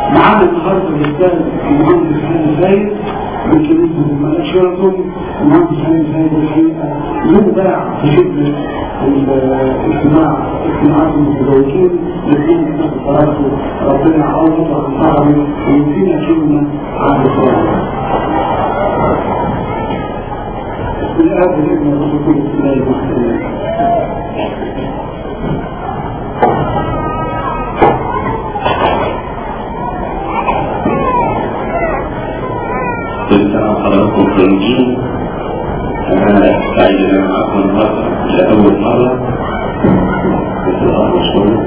معانا النهارده الاستاذ المهندس هاني سيد من كنيسه الملك شيراتون المهندس هاني سيد الحقيقه له باع في خدمه الاجتماع اجتماعات المتزوجين الاثنين في صلاته ربنا يعوضه عن تعبه ويدينا كلمه عن الصلاه. الآب الابن والرسول الله المسلمين كل سنة وحضراتكم طيبين أنا سعيد إن أنا معكم النهاردة لأول مرة في الأرض مشهور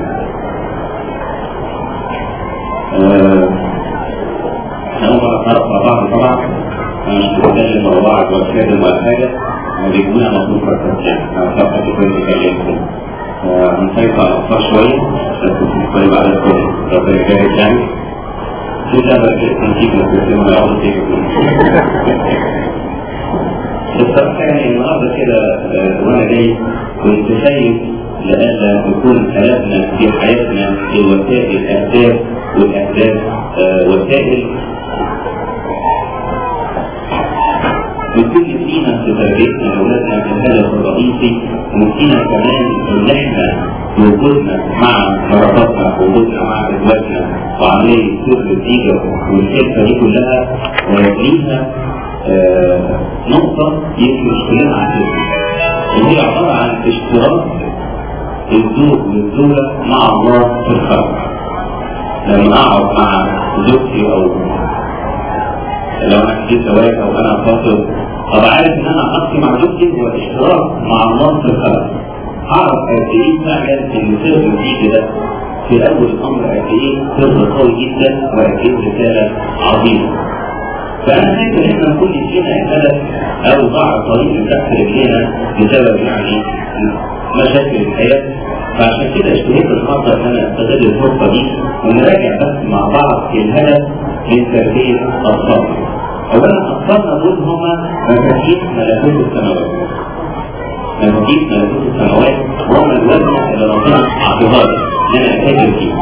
أنا أول مرة أتعرف مع بعض طبعا أنا مش بتكلم مع بعض وأتكلم ولا حاجة بيكون أنا مطلوب فرصتين أنا فقط كنت بكلمكم هنسيطر على الأطفال شوية بس كنت قريب على الكل ربنا يبارك يعني كده بقى تنتيجة بس ما يعوض فيك الصراحة يعني النهارده كده وانا جاي كنت خايف لألا يكون هدفنا في حياتنا في وسائل الأهداف والأهداف وسائل بكل فينا في تربيتنا أولادنا الهدف الرئيسي وفينا كمان إن إحنا وجودنا مع مراتاتنا وجودنا مع أزواجنا وعملية سوء نتيجة والحته دي كلها ليها نقطة يمكن مش كلنا عارفينها وهي عبارة عن اشتراك الزوج والزوجة مع الله في الخلق لما أقعد مع زوجتي أو لو أنا في زواج أو أنا خاطب أبقى عارف إن أنا علاقتي مع زوجتي هو اشتراك مع الله في الخلق أعرف قد إيه فعلا إن سر الجديد ده في أول الأمر قد إيه سر قوي جدا وقد إيه رسالة عظيمة فأنا خايف إن إحنا كل فينا هدف أو ضاع طريق تحت رجلينا بسبب يعني مشاكل الحياة فعشان كده اشتهيت النهارده ان انا استغل الفرصه دي ونراجع بس مع بعض الهدف من تربيه اطفالنا. اولا اطفالنا دول هما مفاتيح ملكوت السماوات. مفاتيح ملكوت السماوات وهم الوزن اللي ربنا اعطاها لي ان انا اتاجر فيه.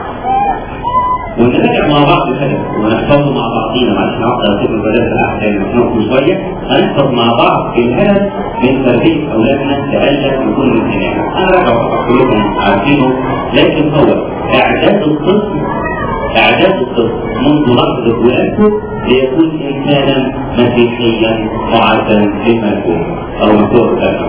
ونراجع مع بعض الهدف ونحفظه مع بعضينا معلش نقطع سيب البلاد الاحسن نحفظه شويه هنحفظ مع بعض الهدف من تربيه اولادنا لئلا يكون الانسان انا راجع فقط كلكم عارفينه لكن هو اعداد الطفل اعداد الطفل منذ لحظه ولادته ليكون انسانا مسيحيا معدا للملكوت او مكتوب ذلك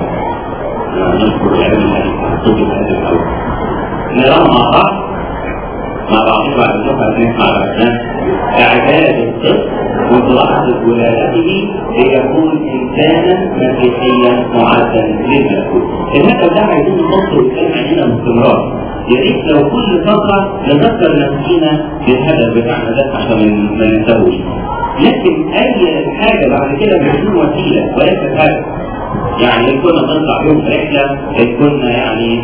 نذكر العلم الحديث طب هذا الاول نرى مع بعض مع بعضهم بعد الشهر نسمع الأسنان إعداد الطفل وتلاحظ ولادته ليكون إنسانا مسيحيا معدا للملكوت. الهدف ده عايزين نحطه قدام عينينا باستمرار. يا ريت لو كل فترة نذكر نفسينا بالهدف بتاعنا ده عشان ما ننساهوش. لكن أي حاجة بعد كده بتكون وسيلة وليست هدف. يعني إن كنا بنطلع يوم في رحلة إن كنا يعني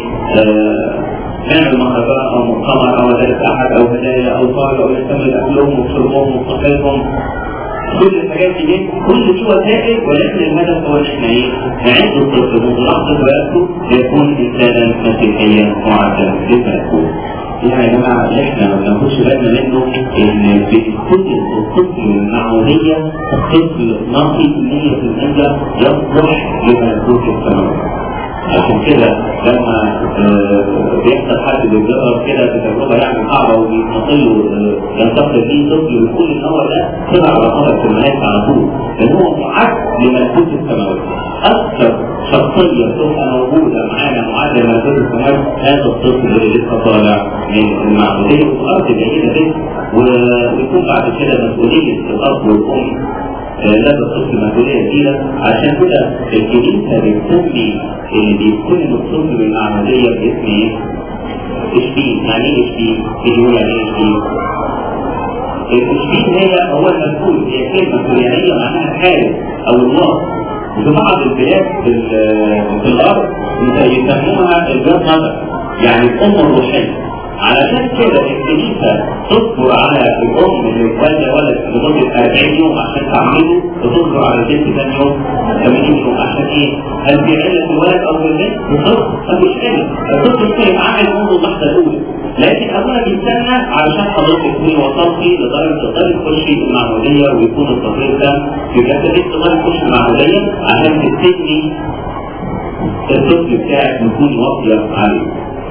آه نعمل مهرجان او مؤتمر او مدارس احد او هدايا او طالب او يستمر اكلهم وشربهم وصحتهم كل الحاجات دي كل دي وسائل ولكن الهدف هو ان احنا ايه؟ نعد الطفل منذ لحظه ولادته ليكون انسانا مسيحيا معدا للملكوت. يعني يا جماعه احنا ما بناخدش بالنا منه ان بتتصل الطفل المعموديه طفل نقي 100% يصلح لملكوت السماوات. عشان كده لما بيحصل حد بيجرب كده بتجربه يعني صعبه وبيتنقل ينتقل فيه طفل ويكون النور ده طلع على خطر في المناخ على طول لان هو معد لملكوت السماوات اكثر شخصيه تبقى موجوده معانا معاد لملكوت السماوات هذا الطفل اللي لسه طالع من المعموديه والارض جيده جدا ويكون بعد كده مسؤوليه الاب والام لدى الطفل مسؤولية كبيرة عشان كده الكنيسة بتسمي اللي بيكون الطفل بالمعمودية باسم ايه؟ اشبيه، يعني ايه اشبيه؟ يقول يعني ايه اشبيه؟ الاشبيه هي هو المسؤول هي كلمة سريانية معناها الحارس او الناصر وفي بعض البلاد في, في الارض يسموها الجاد مدر يعني الام الروحية علشان كده الكنيسة تصبر على الأم اللي والدة ولد لمدة 40 يوم عشان تعمله وتصبر على البنت ثاني يوم 80 يوم عشان ايه؟ هل في علة الولد أو البنت؟ بالظبط مفيش علة الطفل كان يتعامل منذ اللحظة الأولى لكن ابونا بيستنى علشان حضرتك تكوني وصلتي لدرجه تقدري تخشي المعموديه ويكون التطهير ده في جسدك تقدري تخشي المعموديه عشان تبتدي الطفل بتاعك يكون واطيه عليه.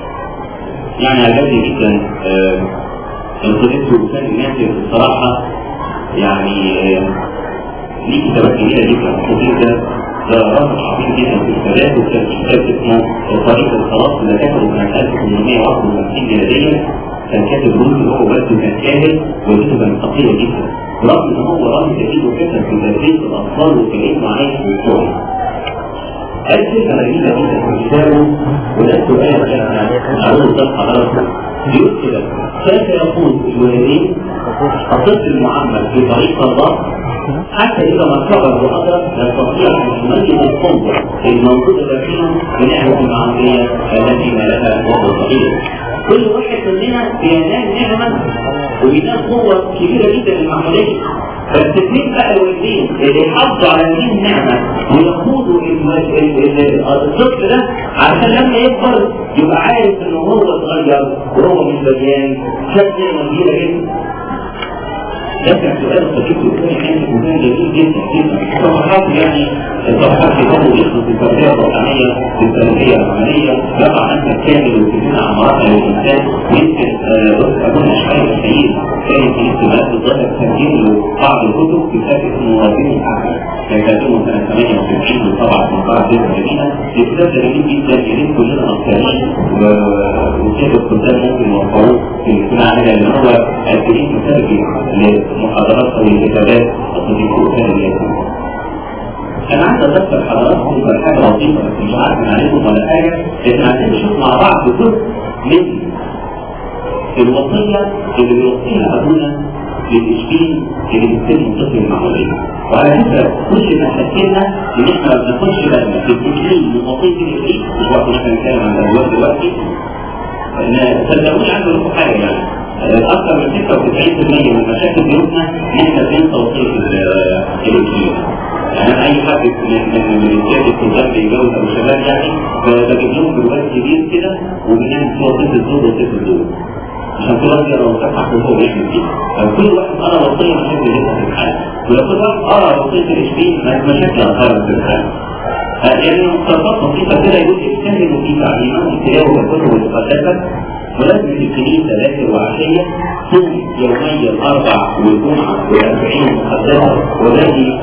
يعني عجبني جدا القدس وكان الناس الصراحه يعني ليه كتابات كبيره جدا التطهير ده ده رمز عظيم جدا في الكتابات وكان كتاب اسمه طريق الخلاص اللي كتبه سنه 1851 ميلاديا كان كاتب روسي هو بس كان كاهن وجهته كانت خطيره جدا رغم ان هو رمز جديد وكتب في تدريس الاطفال وكانه عايش في الكون قال كلمه غريبه جدا في كتابه وده سؤال كان عاوز ده حضرتك بيقول كده كيف يقول الوالدين الطفل المعمل في طريق الله حتى إذا ما كبر وأدرك لا يستطيع أن يميز القنبة الموجودة فيهم بنعمة المعمودية التي نالها وهو صغير. كل واحد مننا بينال نعمة وبينال قوة كبيرة جدا للمعمودية. بس الاثنين بقى الوالدين اللي يحافظوا على هذه النعمة ويقودوا الطفل ده عشان لما يكبر يبقى عارف ان هو اتغير وهو مش بديان شاف نعمة كبيرة جدا ده كان سؤال خفيف وكان يعني وكان جميل جدا جدا صفحات يعني الصفحات في برضه يخلص التربيه الروحانيه بالتربيه العمليه يضع انت كامل وكلنا عن مراحل الانسان يمكن ابونا اشعياء السيد كان في اجتماعات الظاهر تسجيل له بعض الكتب كتاب اسمه موازين الاعمال كان كاتبه سنه 98 وطبعا من بعض المدينه كتاب جميل جدا يريد كلنا مصريين وكتاب الكتاب ممكن يوفروه في الاجتماع هذا لان هو الكريم مترجم محاضرات او الكتابات التي كان اليتيم. انا عايز اذكر حضراتكم بحاجه لطيفه بس مش عارف نعرفهم ولا حاجه لكن عايزين نشوف مع بعض جزء من الوصيه اللي بيوصيها ابونا للتشكيل اللي بيتم الطفل المعموليه. وعلى فكره كل ما حكينا ان احنا ما بناخدش بالنا في التشكيل من وصيه الابليس مش وقت ان احنا نتكلم عن الازواج دلوقتي صدقوني عنده لكم حاجه يعني اكثر من 96% من مشاكل بيوتنا احنا بين توصيل الانجيل يعني اي حد من من من رجال الكتاب بيتجوز او شباب يعني بجيب لهم جواز كبير كده وبنعمل فيه وصيه الزوج وصيه الزوج عشان كل واحد يقرا وصيه هو بيعمل فيه فكل واحد قرا وصيه مشاكل جدا في الحال ولو كل واحد قرا وصيه العشرين مشاكل اخرى في الحال يعني مقترحات بسيطه كده يقول اجتهدوا في تعليمات التلاوه والكتب المقدسه ولازم في الكنيسة ذاكر وعشية صوم يومي الأربع والجمعة والأربعين المقدسة وذلك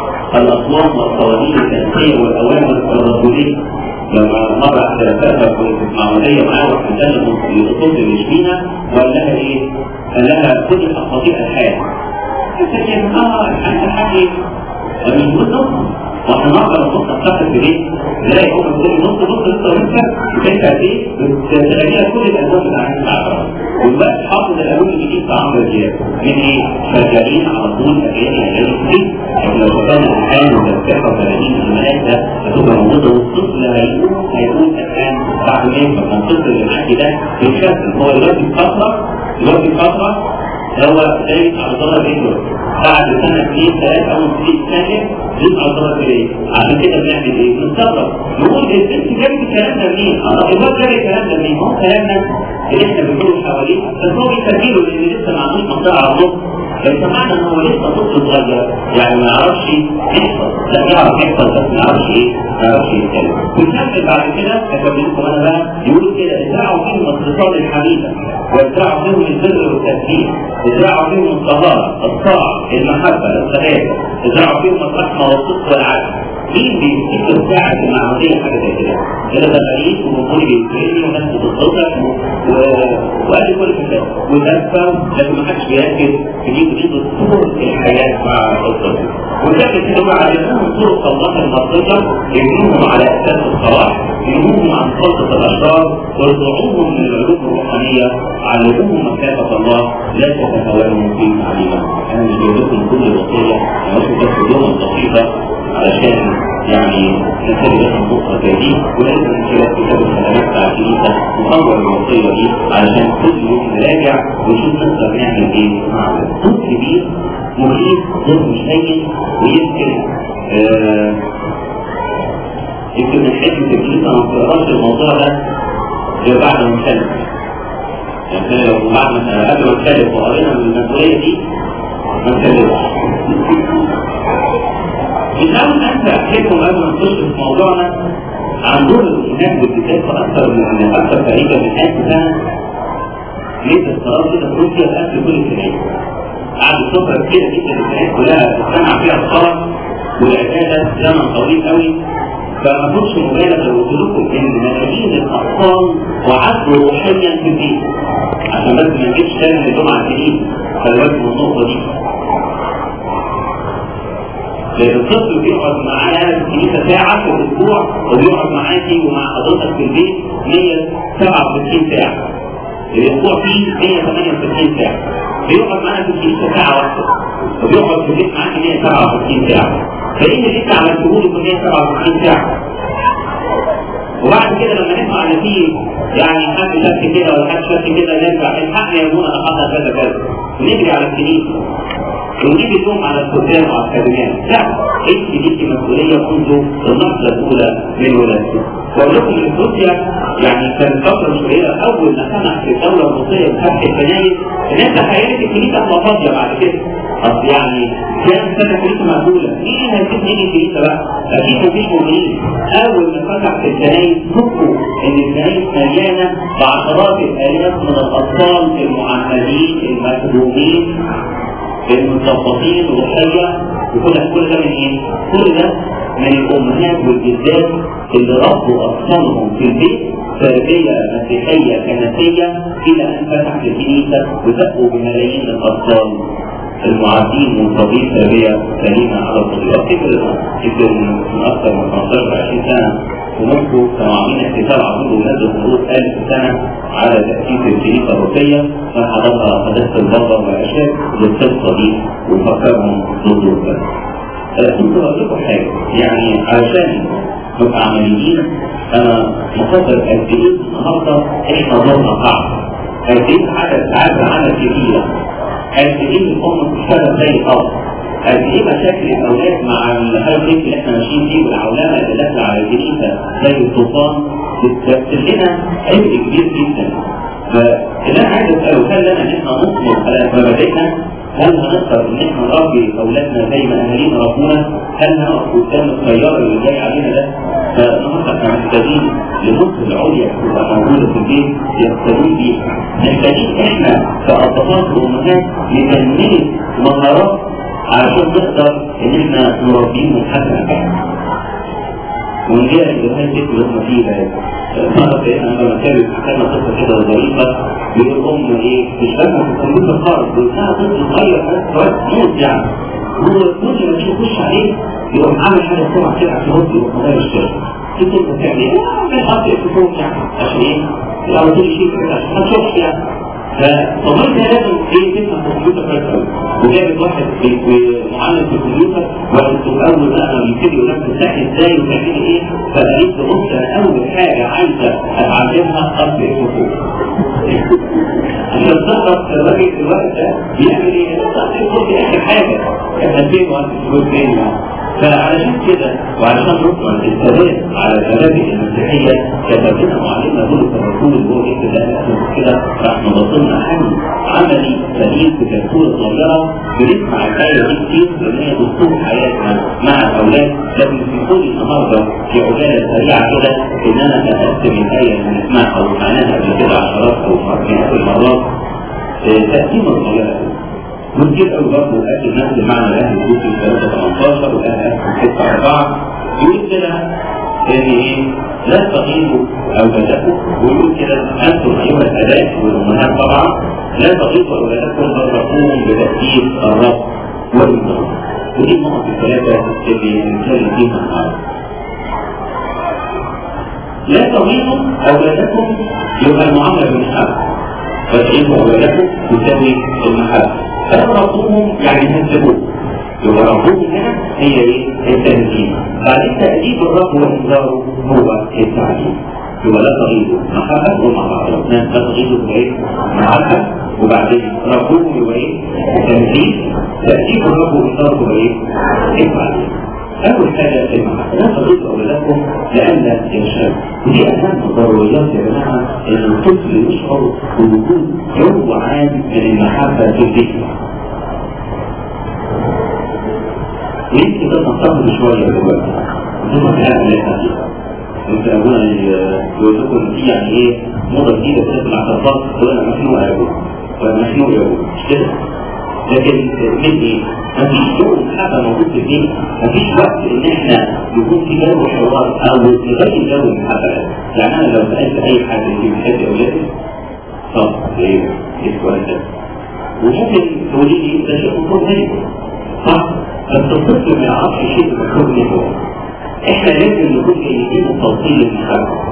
الأصوات والقوانين التأسية والأوامر الرسولية لما مرة أحد رفاقها في المعمودية معاه وحدنا لأصول المشكينة وقال لها إيه؟ قال لها كل خطيئة الحياة. قالت اه أنا الحكي مش بالنص واحنا نقدر نحط الصفحه في بيت نلاقي هم كل نص نص نص نص انت ايه بتلاقيها كل الالوان اللي عايز تعبرها والوقت حافظ الالوان الجديد بتاع عمرو دياب من ايه شغالين على طول اغاني اغاني كتير لكن لو شغلنا الان وتسبيحه و30 الملاك ده هتبقى موجوده والطفل هيقوم هيقوم الان بعد ما يفهم الطفل اللي معاكي ده بيتشكل هو دلوقتي في فتره دلوقتي في فتره هو دايس على ضرر رجله بعد سنة اثنين ثلاثة أو اثنين ثانية يدوس على ضرر رجليه عشان كده بنعمل ايه؟ بنتصرف نقول الست جابت الكلام ده منين؟ اه الواد جاب الكلام ده منين؟ هو كلامنا اللي احنا بنقوله حواليه بس هو بيسجله لأن لسه ما عندوش منطقة على النص ليس معنى ان هو لسه طفل صغير يعني ما يعرفش يحفظ لا يعرف يحفظ بس ما يعرفش ايه ما يعرفش يتكلم ويكمل بعد كده اكمل لكم انا بقى يقول كده ازرعوا فيهم الاتصال الحميده وازرعوا فيهم البر والتسليم ازرعوا فيهم الطهاره الطاعه المحبه السلام ازرعوا فيهم الرحمه والصدق والعدل مين بيفتكر ساعة المعمودية حاجة زي كده؟ كده ده غريب ومقولي بيتكلم وناس بتتصدق وقال كل كده وتفهم لكن ما حدش بيركز في دي تريد طرق الحياة مع الطفل وكان كده بقى علموهم طرق الله المرضية يبنوهم على أساس الصلاح يبنوهم عن خلطة الأشرار ويرجعوهم من العلوم الروحانية علموهم مكافة الله لا تتهاونوا في تعليمه أنا مش جايب لكم كل وصية أنا بس بس يوم بسيطة علشان يعني نسأل لكم نقطة زي دي ولازم نسأل كتاب الخدمات بتاع الكنيسة نطور الوصية دي علشان كل يوم نراجع ونشوف نقدر نعمل ايه مع صوت كبير مخيف غير مش هين ويمكن آه يمكن من حيث الكنيسة ما بتقراش الموضوع ده غير بعد ما نسلم يعني لو بعد ما قبل ما اتكلم وقرينا من المسؤوليه دي ما اتكلمش مش عاوز انسى احكيكم قبل ما نخش في موضوعنا عن دور الامهات والكتاب في اكثر من اكثر تقريبا من 1000 سنه ليه الصلاه كده في روسيا قبل كل الكنائس قعدت فتره كتيره جدا الكنائس كلها تجتمع فيها الصلاه والعباده زمن طويل قوي فما كنتش مبالغ لو قلت لكم ان ملايين الاطفال وعدوا روحيا في البيت عشان بس ما نجيبش تاني الجمعه الجديد خلي من النقطه دي لان الطفل بيقعد معانا في الكنيسه ساعه في الاسبوع وبيقعد معاكي ومع حضرتك في البيت 167 ساعه الاسبوع فيه 168 ساعه بيقعد معانا في الكنيسه ساعه واحده وبيقعد في البيت معاكي 167 ساعه فإن اللي انت عملته له في 167 ساعة وبعد كده لما نسمع ان في يعني حد شك كده ولا حد شك كده نرجع الحق يا ابونا انا حصل كذا كذا ونجري على الكنيسه ونجيب اللوم على السكان وعلى الكابينات لا انت ليكي مسؤوليه منذ اللحظه الاولى من ولادتك واقول لكم ان روسيا يعني كانت فتره مش قليله اول ما سمح في الدوله الروسيه بفتح الكنايس الناس تخيلت الكنيسه هتبقى فاضيه بعد كده اصل يعني كان سنه كنيسه مقبوله مين هيسيب نيجي الكنيسه بقى؟ اكيد مفيش مؤمنين اول ما فتح في الكنايس شوفوا ان الكنايس مليانه بعشرات الالاف من الاطفال المعمدين المخدومين المتظبطين روحيا وكل كل ده من ايه؟ كل ده من الامهات والجدات اللي ربوا اطفالهم في البيت تربيه مسيحيه كنسيه الى ان فتحت الكنيسه وزقوا بملايين الاطفال المعادين من طبيب تربيه سليمه على الطريق افتكر افتكر من اكثر من 15 20 سنه ومنذ كانوا عاملين احتفال عظيم بولاد مرور 1000 سنه على تاسيس الكنيسه الروسيه فحضرها قداسه البابا والعشاء للقصه دي وفكرهم ضد البلد. كنت بقول لكم حاجه يعني علشان نبقى عمليين انا مقدر قد ايه النهارده احنا دورنا صعب قد ايه عدد ساعات عمل كبيره قد ايه الام بتشتغل زي الارض قد ايه مشاكل الاولاد مع الهايبريد اللي احنا ماشيين فيه والعولمه اللي داخله على الكنيسه زي الطوفان بتمثل لنا عبء كبير جدا فاللي انا عايز اساله هل لنا ان احنا نصبر على مبادئنا؟ هل هنقدر ان احنا نربي اولادنا زي ما اهالينا ربونا؟ هل هنقف قدام التيار اللي جاي علينا ده؟ فالنهارده احنا محتاجين لنص العليا تبقى موجوده في البيت يقتدون بيها. محتاجين احنا كأبطال وامهات نتنمي مهارات علشان نقدر ان احنا نربيهم حسنا. ونجي الجهاز دي اللي هم فيه ده مرة انا لما كانت حكينا قصة كده ظريفة بيقول ام ايه مش فاهمة في الكمبيوتر خالص بيقول لها طفل صغير بس موت يعني هو كل ما تيجي تخش عليه يقوم عامل حاجة بسرعة كده عشان يرد يقوم غير الشاشة تقول له بتعمل ايه؟ مش حاطط التليفون يعني عشان ايه؟ لو كل شيء كده عشان ما تشوفش يعني فطبيعي لازم ايه تفهم الكمبيوتر كويس قوي وجابت واحد في معلم في الكمبيوتر وقالت له اول بقى ما بيبتدي يقول لك تفتحي ازاي وتعملي ايه فقالت له بص انا اول حاجه عايزه اتعلمها قبل الفصول عشان تعرف الراجل في الوقت ده بيعمل ايه؟ قبل الفصول دي اخر حاجه احنا فين وانت فين يعني فعلشان كده وعشان نضمن الثبات على المبادئ المسيحيه كتب لنا معلمنا بولس الرسول اللي هو يكتب لنا كده راح نبطلنا حل عملي سليم في كرتونه صغيره بنسمع الايه دي كتير لان هي دستور حياتنا مع الاولاد لكن في كل النهارده في عجاله سريعه كده ان انا اقسم الايه اللي بنسمعها وسمعناها قبل كده عشرات او مئات المرات تقسيمه صغيره ممكن أو برضه أكل نفس المعنى الأهل يقول في 318 والأهل أكل 6 4 يقول كده إن إيه لا تغيبوا أولادكم ويقول كده أنتم أيها الآباء والأمهات طبعا لا تغيبوا أولادكم بل ربوهم بتأكيد الرب والنظام ودي النقط الثلاثة اللي بنتكلم فيها النهارده. لا تغيبوا أولادكم يبقى المعاملة بالحق فتغيبوا أولادكم تساوي المحبة فربوهم يعني هزبوه يبقى ربوهم هنا هي ايه؟ التنزيل بعدين تأديب الرب وإنذاره هو التعليم يبقى لا تغيظوا محبة ومع بعض لا تغيظوا بايه؟ محبة وبعدين ربوهم يبقى ايه؟ تنزيل تأديب الرب وإنذاره هو ايه؟ التعليم أول حاجة المحبة لا تغيظوا أولادكم أولادكم لئلا ينشغل ودي أهم الضروريات يا جماعة إن الطفل يشعر بوجود جو عام من المحبة في البيت ويمكن ده تنتقد شوية دلوقتي ثم في هذا اللي احنا فيه يمكن أبونا يقول لكم إن في يعني إيه موضة جديدة بتسمع اعتراضات تقول أنا مخنوق يا أبوي وأنا مخنوق يا أبوي مش كده؟ لكن من ايه؟ مفيش يوم حاجه موجود في البيت مفيش وقت ان احنا يكون في جو حوار او نغير جو المحاضره يعني انا لو سالت اي حد انت بتحب اولادك طب ايه ايه السؤال ده؟ وممكن تقولي لي ده شيء مطلوب منك صح؟ بس الطفل ما يعرفش شيء مطلوب منه احنا لازم نكون جيدين التوصيل للمحاضره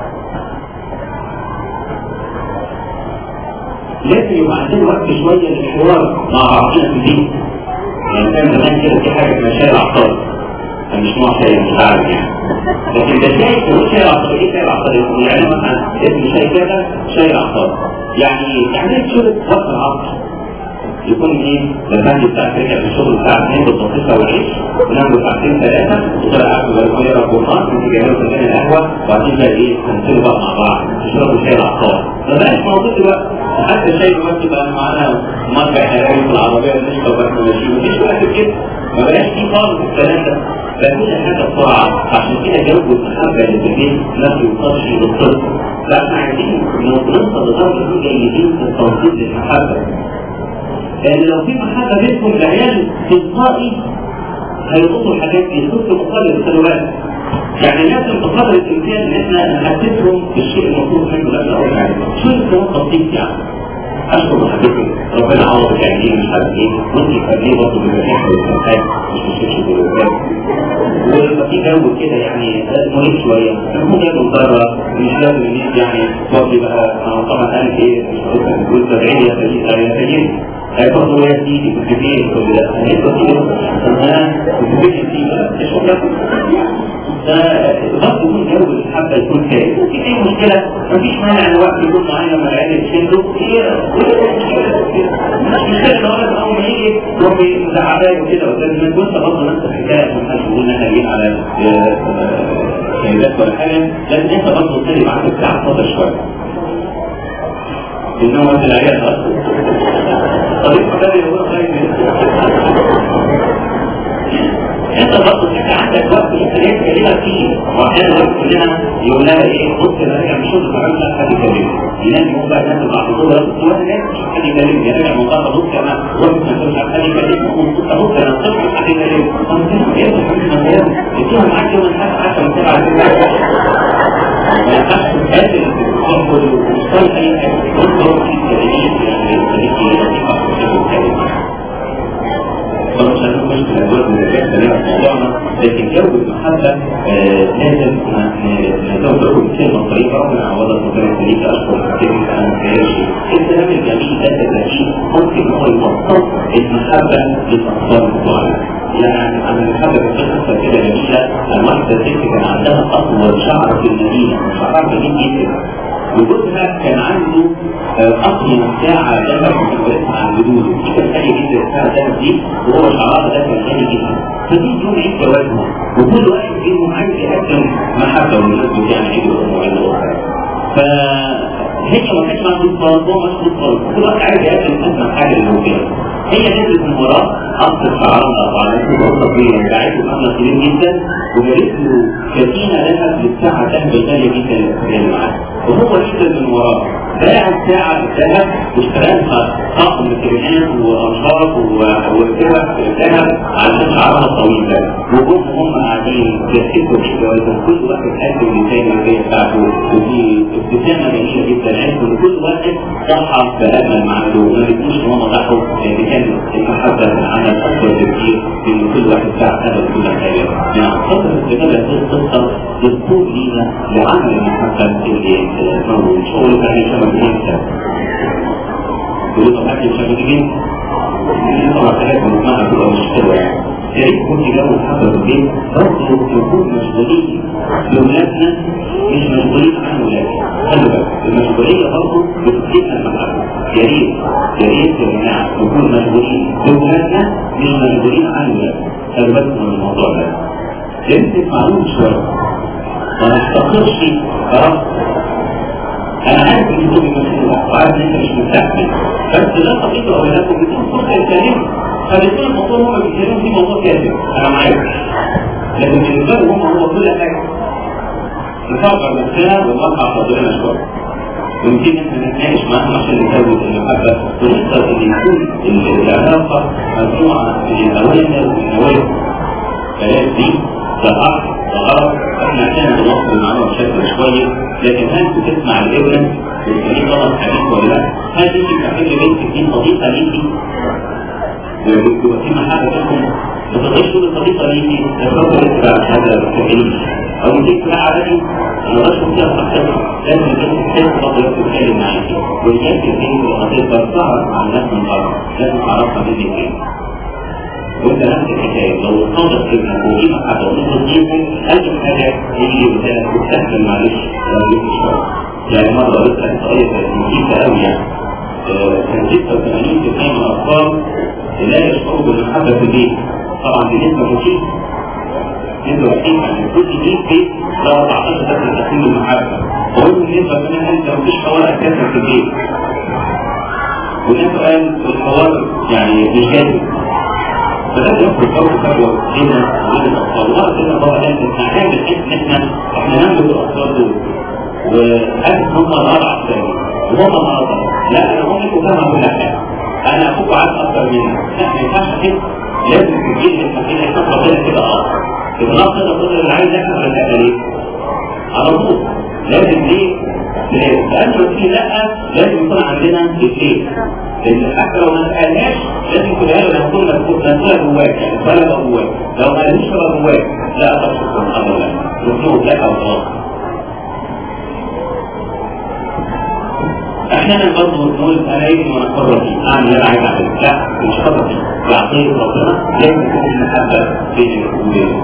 لازم يبقى عندنا وقت شوية للحوار مع بعضنا في البيت يعني كان زمان كده في حاجة اسمها شاي العطار أنا مش نوع شاي مش عارف يعني لكن ده شاي هو شاي العطار ايه شاي العطار يعني مثلا اسم شاي كده شاي العطار يعني يعني شرب وقت العصر يكون ايه لما بتاع ترجع في الشغل الساعة 2 بالتصفيق والعيش ونام ساعتين ثلاثة وطلع قاعد ولا يقرا القرآن وانت جايبه فنجان القهوة وبعدين بقى ايه تنزلوا بقى مع بعض تشربوا شاي العطار ما بقاش موجود دلوقتي حتى الشاي دلوقتي بقى معانا مرجع حراري في العربية بنشرب واحنا ماشيين مفيش وقت كده ما بقاش في خالص الكلام ده فكل حاجة بسرعة عشان كده جو المحبة اللي في البيت ما بيوصلش للطفل لا احنا عايزين نوصل لدرجة نكون جيدين في التوصيل للمحبة لان لو في محبه بينكم العيال تلقائي هيلقطوا الحاجات دي الطفل مقابل السلوات يعني لازم بقدر الامكان ان احنا نحسسهم بالشيء المطلوب منه لازم اول حاجه شو الكلام بسيط يعني اشكر محبتك ربنا عوضك يعني مش عارف ايه ممكن تخليه برضه بالمشاكل والسمحات مش مشكلة بالوفاة ويبقى في جو كده يعني مريح شوية ممكن يكون بره مش لازم ان يعني برضه بقى طبعا انا ايه مش هقول سبعين يا سيدي يا سيدي هيبقى هو يا سيدي كنت فين كل ده هيبقى فيه انا كنت فين فيه مش فبرضه يكون جو الحبة يكون كده في اي مشكلة مفيش مانع ان وقت يكون معايا لما العيال يشدوا مش مشكلة لو انا اول ما يجي روحي مزعباه وكده وكده وانت برضه نفس الحكاية عشان حد يقول انا جايين على سيدات ولا حاجة لازم انت برضه تخلي معاك الساعة فاضية شوية انه وقت العيال اصلا طريق مداري هو خايف انت برضه انت عندك وقت انت ليه تكلمها فيه واحيانا الوقت كلنا يقول لها ايه بص انا راجع من الشغل فعلا لا حد يكلمني ينام يقوم بقى ينام بعد الظهر بس وانا نايم مش حد يكلمني انا راجع من بره بص انا وقت ما مش حد يكلمني كنت ابص انا الصبح مش حد يكلمني انا كنت ايه يا حبيبي انا نايم قلت لها معاك يوم الاحد 10 من 7 ما ينفعش تتقابل وتقول ومش اي حاجه قلت له في تدريب يعني تدريب مش هنقول مشكلة دول من الرجال خلينا في موضوعنا لكن جو المحبة لازم نزود كلمة طريقة ومن عوضة مدرسة ليك أشكر كتير أنا مكيرش الكلام الجميل ده الذكي ممكن هو يوصل المحبة للأطفال بتوعنا يعني أنا المحبة في قصة كده جميلة الواحدة ست كان عندها أطول شعر في المدينة شعرها جميل جدا وجوزها كان عنده أصل ساعة ذهب عن جدوده دي كانت غالية جدا الساعة الذهب دي وهو شعرها ده كان غالي جدا فدي يوم عيد جوازهم وكل واحد فيهم عايز يقدم محبة والناس يعني عيد الأم وعيد الأخرى فهي ما كانش عندها خالص هو مش خالص كل واحد عايز يقدم أجمل حاجة للموجودة هي نزلت من وراه أصل شعرها طبعا نزلت طويلة بعيد ومعنى طويل جدا وجابت له كتينة ذهب للساعة ذهب غالية جدا اللي معاه وهو نزل من وراه باع الساعة الذهب واشتراها طقم كريمات وأنشاط وسوى الذهب علشان شعرها طويل ده وهم هم قاعدين بيحسوا في جوازهم كل واحد قدم للتاني الهدية بتاعته ودي ابتسامة جميلة جدا عرفوا ان كل واحد ضحى بأجمل ما عنده ما بيكونش ان هم ضحوا لأن كان المحبة في العمل أكبر بكتير من كل واحد ساعة هذا كل حاجة يعني فترة الاستجابة هذه القصة بتكون لينا لعمل المحبة اللي موجود شغل ثاني شبه الإنسان يقول طب أكل شبه الإنسان طبعا حاجات مجموعة تبقى مش حلوة يعني يا ريت كنت جو الحبة في البيت برضه نكون مشغولين بولادنا مش مشغولين عن ولادنا خلي بالك المشغولية برضه بتدينا المحبة يا ريت يا ريت يا جماعة نكون مشغولين بولادنا مش مشغولين عن ولادنا خلي بالكم من الموضوع ده لازم تسمعوهم شوية ما نستقرش خلاص انا عارف ان انتوا بتمثلوا وعارف ان انت مش مرتاح فيه بس لا تقيتوا اولادكم بدون فرصه يتكلموا فبيكون الموضوع هم بيتكلموا فيه موضوع كاذب انا معاك لكن بالنسبه لهم هم هو كل حاجه نفكر نفسنا ونوقع صدرنا شويه ويمكن احنا نتناقش معاهم عشان نزود المحبه ونقدر ان يكون العلاقه مجموعه من الاوامر والنواهي فلازم دي ده صح ده غلط احنا عشان نوصل المعلومه بشكل شويه لكن هل بتسمع الابن وتخليه غلط حديث ولا لا؟ هل انت بتحب بنتك دي صديقه ليكي؟ ويبقى في محبه بينكم ما تقدرش تقول صديقه ليكي تفكر انت بعد هذا ما تفهميش او انت لا عادي انا بشوف فيها صحتها لازم البنت تحس برضه تتكلم معاكي ولذلك البنت لما تقدر تعرف عن الناس من بره لازم تعرفها منك ايه وانت نفس الحكايه لو صادق ابنك وجيب حاجه وتفضل تجيبه ألف حاجه يجي قدامك وتستحمل معلش لو جبت شويه يعني مره قلت لك طريقه مخيفه قوي يعني كان 86% من الاطفال لا يشعروا بالمحبه في البيت طبعا دي نسبه مخيفه نسبه مخيفه يعني كل بيت بيت ده 14 بس تكون المحبه وقلت النسبه كمان انت مفيش حوار اساسا في البيت وده سؤال الحوار يعني مش جاهز فده يخرج برضه فجوه هنا وبين الاطفال وقت هنا طبعا احنا هنعمل بحيث ان احنا احنا نملك الاطفال دول وهل هم الرابع الثاني وهم مرضى لا انا مملك وفاهم كل حاجه انا اخوك عارف اكتر منك لا ما ينفعش كده لازم تجيب التفكير يحط ربنا كده اه النقص ده الطفل اللي عايز ياكل ولا تاكل ايه؟ على طول لازم ليه؟ لان في لا لازم يكون عندنا اثنين حتى لو ما سالناش لازم يكون له لما كنا مسؤولة جواك يعني طلبة جواك لو ما قالوش طلبة جواك لا تشكر الحمد لله يطلبوا لك او خلاص احيانا برضه نقول انا ابني وانا حر فيه اعمل اللي انا عايز اعمله لا مش حر فيه بعطيه ربنا لازم تكون المحبه بيني وبينه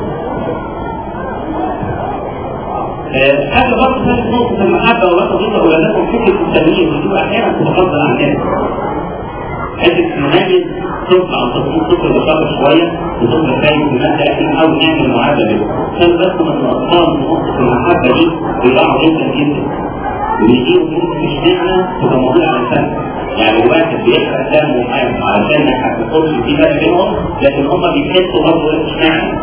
حاجه برضه ثالث نقطه المحبه ولا تضيف اولادكم فكره التمييز بتبقى احيانا تتفضل عن الناس حته نميز طفل عن تفصيل طفل بشر شويه وطفل فاهم في ماده احنا نحاول نعمل معادله عشان بس من الاطفال في نقطه المحبه دي بيضيعوا جدا جدا ويجيبوا فلوس مش نعمه تبقى موجوده على الفن يعني الواحد بيحرق دمه وحاجه علشان ما هتخش في فرق بينهم لكن هم بيحسوا برضه مش نعمه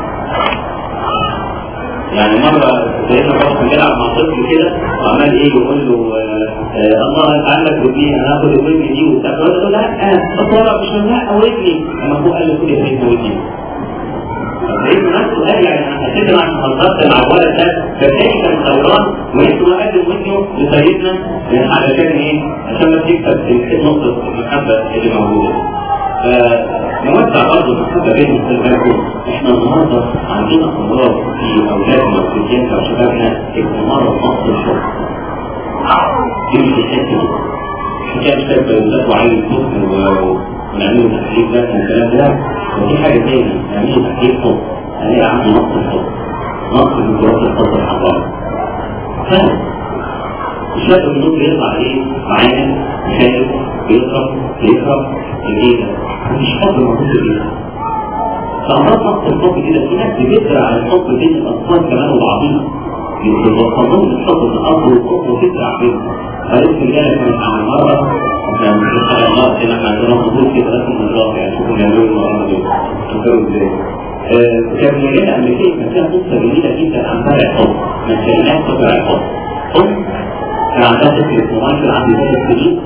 يعني مرة سيدنا الرسول بيلعب مع طفل كده وعمال ايه يقول له الله يتعلق ودي انا هاخد ودني دي وبتاع يقول له لا انا مش هنلاقي ودني لما هو قال له خد يا سيدنا ودني سيدنا نفسه قال يعني انا هسيبنا عشان هنضغط مع الولد ده فالتاني كان ثوران وانتوا قدم ودنه لسيدنا علشان ايه؟ عشان ما تكسب نقطة المحبة اللي موجودة. نوسع برضه المحبة بين المسلمين احنا النهارده عندنا امراض في اولادنا وفي جيلنا وشبابنا اسمه مرض نقص الحب. دي مش الحته دي. حكايه شاب يولد وعيل طفل ونعمل له تحليل ذات والكلام ده ودي حاجه تاني نعمل له تحليل حب هنلاقي عنده نقص الحب. نقص من جوات الحب والحضاره. فاهم؟ الشاب من دول بيطلع ايه؟ معانا خايف بيضرب بيضرب الجيزه مفيش حب موجود في الجيزه فأمراض نقص الحب كده في ناس بتزرع الحب بين الأطفال كمان وبعضهم يتوصلون الحب من الأرض والأم وتزرع بينهم قالت الرجالة كانت عن مرة كان في شاء الله كده احنا عندنا حضور كده رسم الرافع يعني شوفوا بيعملوا المرة دي شوفوا ازاي كان رجالة أمريكية كان فيها قصة جميلة جدا عن زرع الحب ما كانش زرع الحب أم كان عندها طفل اسمه مايكل عنده ثلاث سنين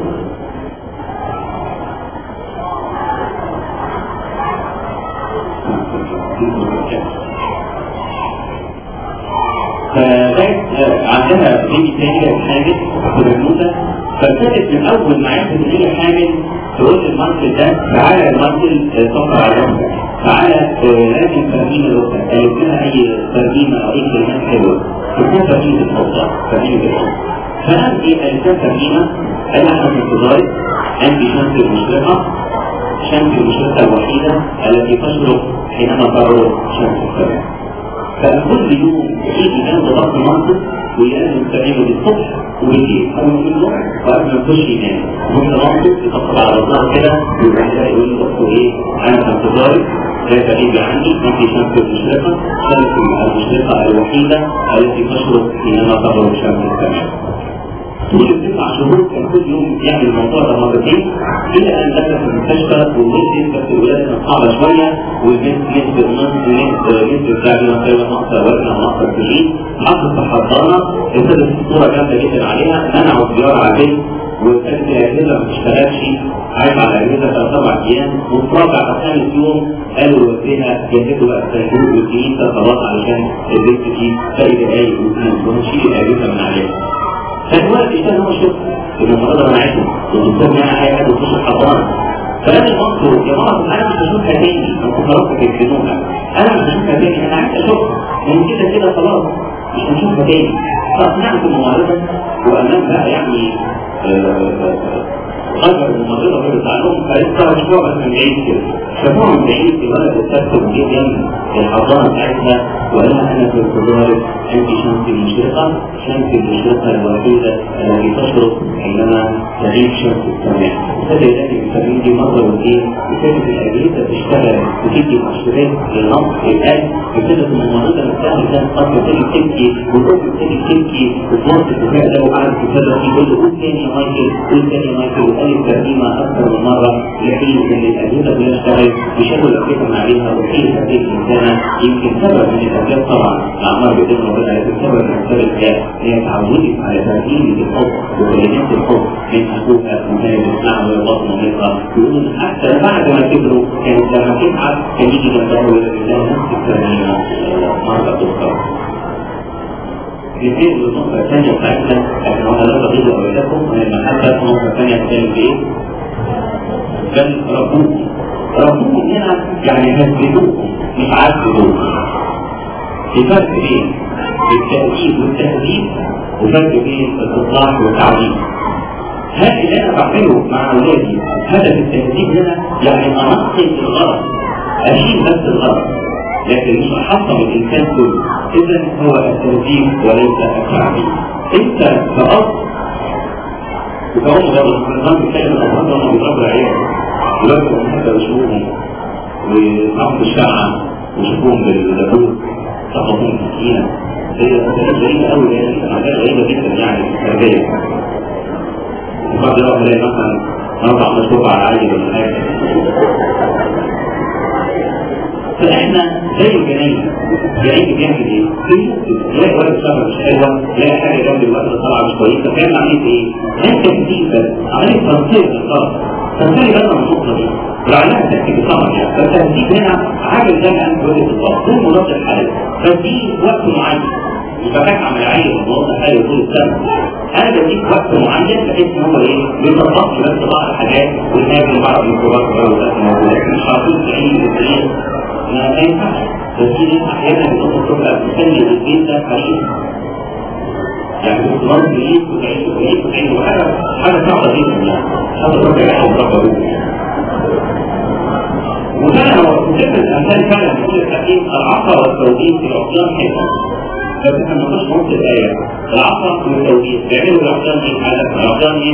فبقت عندها بيبي تاني حامل في البنوته فابتدت من اول ما عرفت ان هي حامل تقول للمنزل ده تعالى المنزل سفر على راسك تعالى لازم ترميم الركبه قالت لها اي ترميمه او اي كلمات حلوه تكون ترميم الحوضه ترميم الحوضه فقالت ايه قالت لها ترميمه قال لها احنا في انتظارك عندي شمس المشرقه شمس المشرقه الوحيده التي تشرق حينما تغرب شمس السماء فكل يوم يجي جنب ضغط منطق ويلازم تعمله بالصبح وبالليل اول ما يطلع وقبل ما يخش ينام ممكن منطق يطبطب على ظهره كده ويروح يقول له ايه انا في انتظارك لا تغيب عني ما في شمس المشرقة شمس المشرقة الوحيدة التي تشرق حينما تغرب شمس السماء طول التسع شهور كان كل يوم يعمل الموضوع ده مرتين الى ان دخل في المستشفى والنسبة بس الولاده كانت صعبه شويه والبنت نسبة نسبة نسبة الكعبة تقريبا ناقصه وزن او ناقصه كيلو حطت في حضانه ابتدت الصوره جامده جدا عليها منعوا الزياره على البيت وكانت الاجهزه ما بتشتغلش عايش على الاجهزه ثلاث اربع ايام وفي رابع او خامس يوم قالوا لوالديها جهزوا بقى التليفون والكنيسه خلاص علشان البنت دي باقي دقايق ونشيل الاجهزه من عليها فالوقت كان هو شوف ان المرضى انا عايزه والدكتور معاه اي حاجه تخش الحضانه فلازم انظر يا ماما انا مش هشوفها تاني انتوا خلاص بتكلموها انا مش هشوفها تاني انا عايز اشوفها من كده كده خلاص مش هنشوفها تاني فاقنعت الممرضه وامام بقى يعني غير الممرضه غير التعلم فلسه شافوها بس من بعيد كده شافوها من بعيد الولد ابتسم جدا الحضانه بتاعتها وقال لها انا في انتظارك انت شمس المشرقه شمس المشرقه الوحيده التي تشرق حينما تغيب شمس السماء ابتدى يلاقي التمرين دي مره واثنين ابتدت الاجهزه تشتغل وتدي مؤشرات لنقص القلب ابتدت الممرضه نفسها كانت قد تبتدي تبكي والام تبتدي تبكي وتوصل الدفاع ده وقعدت تتصرف يقول له قول تاني يا مايكل قول تاني يا مايكل وقال الترجمه اكثر من مره لحين ان الاجهزه بتشتغل بشكل الاجهزه عليها وحين هذه الانسانه يمكن سبب من الاسباب طبعا اعمار بدون ربنا على سبب من الاسباب الحياه هي تعودت على ترجمه الحب وكلمات الحب من اخوها وكانت تسمعها ويضاف مامتها يقولون حتى بعد ما كبروا كانت لما تتعب كان يجي جنبها ويقول لها نفس الترجمه مره اخرى ننتقل للنقطة الثانية بتاعتنا احنا قلنا لا تغيظ أولادكم من المحبة النقطة الثانية بتتكلم في إيه؟ بل ربوكم ربوكم هنا يعني هزلوكم مش عذبوكم في فرق بين التأكيد والتهديد وفرق بين الإصلاح والتعليم هل اللي أنا بعمله مع أولادي هدف التهديد هنا يعني أنقذ الغرض أشيل بس الغرض لكن مش أحطم الإنسان كله إذا هو التهذيب وليس التعذيب أنت كأب وكأم برضه في النظام بتلاقي الأطفال لما بيضربوا العيال ولكن حتى يشوفوهم ويصعبوا الشعة ويشوفوهم بالدبور سقطوا مسكينة هي مسائل غريبة قوي يعني حاجات غريبة جدا يعني في التربية وبعد يروح يلاقي مثلا أربع مشروع على عيل ولا حاجة فاحنا زي الجنين الجنين بيعمل ايه؟ يلاقي ولد شبه مش حلوه يلاقي حاجه جنب الولد طالعه مش كويسه فيعمل عمليه ايه؟ انت جديد بس عمليه تنصير للغلط تنصير بس من النقطه دي ولعلها تحكي بصراحه يعني فالتهديد هنا عامل زي ما انت قلت بالظبط طول مضاد الحالة بدي وقت معين مش بتكعم العين ومضاد الحالة طول السنه انا بديك وقت معين بحيث ان هو ايه بيطبق بس بعض الحاجات والناس بعض الميكروبات لكن مش على طول تعيد وتعيد ما ينفعش بس في ناس احيانا بتقول تبقى بتسلي البيت ده قليل يعني باستمرار بعيد وتعيد وتعيد وتعيد وحاجه حاجه صعبه جدا يعني حاجه ربع يحب ربع وكان هو كتاب الامثال فعلا بيقول التحقيق العصا والتوجيه في العصيان حكمه بس احنا ما نقص نص الايه العصا والتوجيه بيعملوا العصيان ايه حاجه العصيان ايه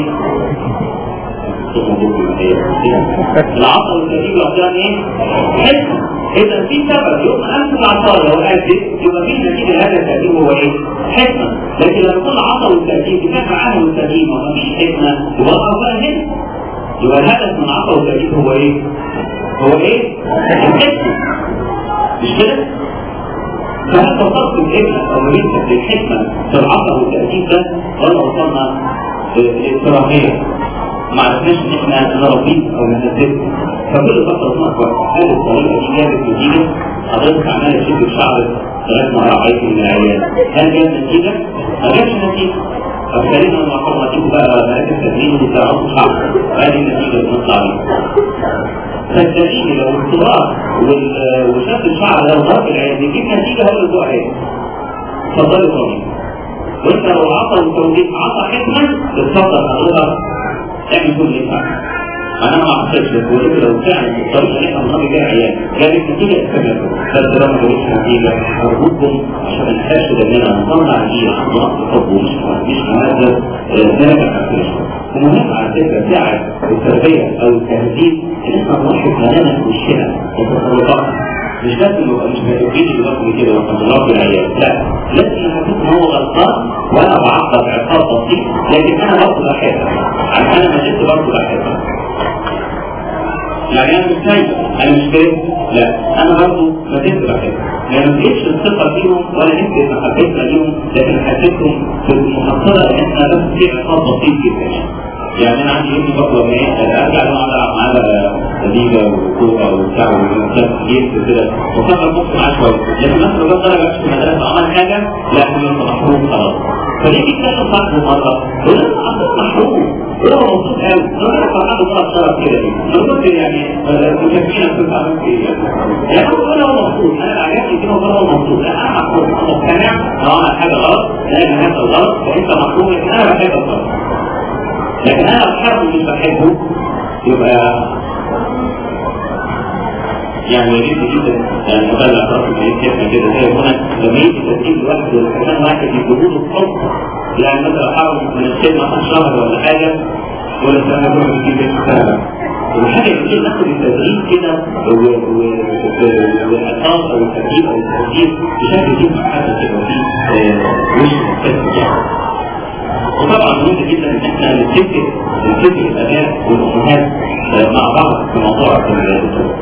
العصا والتوجيه العصيان ايه حكمه اذا في سبب يوم انت العصايه والاكل يبقى في نتيجه هذا التأديب هو ايه؟ حكمه لكن لما يكون العصا والتأديب بتاع عنه والتأديب وما فيش حكمه يبقى العصا هنا يبقى الهدف من العصا والتأديب هو ايه؟ هو ايه؟ الحكمه مش كده؟ فهل وصلت الحكمه او مريتك للحكمه في العصا والتأديب ده ولا وصلنا للاضطرابيه؟ ما عرفناش ان احنا نربيه او نهذبه فكل فتره ونقطه هذه الطريقه دي جابت نتيجه حضرتك عمال تشد في شعرك لغايه ما رعيت من العيال هل جابت نتيجه؟ ما جابش نتيجه طب خلينا لما قرر نتيجه بقى مراكز تدريب وتعرفوا شعر هذه النتيجه اللي بنطلع بيها صدقيني لو الاختبار وشد الشعر لو ضرب العيال يجيب نتيجه هو الاسبوع ايه؟ اتفضلي طبيعي وانت لو عطى وتوجيه عطى حكمه اتفضل حضرتك اعمل كل اللي ينفع انا ما اعتقدش ولكن لو فعلا الطريقه اللي احنا بنربي بيها عيال جابت نتيجه استمر بس لو ما جابتش نتيجه ارجوكم عشان ما نحتاجش اننا نطلع جيل عنده نقص حب ومش مش مهذب نراجع نفسنا ومهم على فكره ساعه التربيه او التهذيب ان احنا نلاحظ ملامح وشنا وتصرفاتنا مش لازم يبقى مش هتبقيني دلوقتي كده وانت مربي العيال لا لازم احس ان هو غلطان وانا بعقد عقاب بسيط لكن انا برضه بحبها عشان انا ما جبت برضه بحبها يعني انا مش سايبه انا مش فاهم لا انا برضه ما زلت بحبها يعني ما لقيتش الثقه فيهم ولا نسبه محبتنا ليهم لكن حسيتهم في المحصله ان احنا بس في عقاب بسيط جدا يعني انا عندي ابني برضه لما ايه ارجع له اقعد العب معاه ليجا وكوره وبتاع وكلام جيمز وكده وفضل نص معاه شويه لكن مثلا لو جاب درجه في المدرسه عمل حاجه لا هو انت محروم خلاص فليه يتكلم صاحبه مره يقول له انت محروم هو مبسوط قوي لو انا فرحان بطلع شرف كده دي لو قلت يعني مشاكلين كنت عملت ايه يعني هو انا مبسوط انا عجبني كده وهو مبسوط لا انا محروم انا مقتنع لو عمل حاجه غلط لا انا هذا غلط فانت محروم لكن انا بحب الغلط لكن انا الحرب مش بحبه يبقى يعني يجب جدا يعني هذا الاعتراف في كيفنا كده زي هنا لما يجي تسجيل واحد ولا كمان واحد يجيبوا له الصوت يعني مثلا حرب من السن مثلا شهر ولا حاجه ولا سنه كل بتجيب السنه والحاجه اللي ناخد التدريب كده والعقاب او التدريب او التسجيل بشكل جدا حتى تبقى فيه وش مختلف وطبعا مهم جدا ان احنا نتفق نتفق الاباء والامهات مع بعض في موضوع التربيه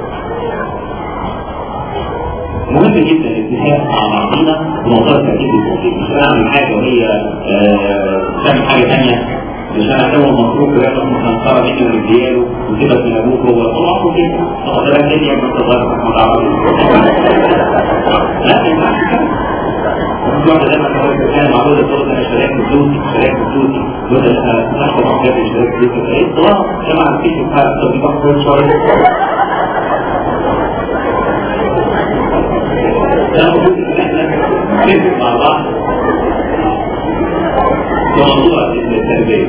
مهم جدا الاتفاق مع بعضنا في موضوع التركيب التوفيق مش انا اعمل حاجه وهي تعمل حاجه ثانيه مش انا اسوي مصروف وياخد مسنطره مني ومن دياله وسيبك من ابوك هو طبعا كده طبعا ده الدنيا ما تقدرش ما تعرفش لا ما ينفعش كده الواحد لما كان كان معروض الصوت انا اشتريت فلوسي اشتريت فلوسي وده انا ناخد حاجات اشتريت فلوسي ايه طبعا جماعه في بتاع التطبيقات كل شويه نتفق مع بعض في موضوع التربيه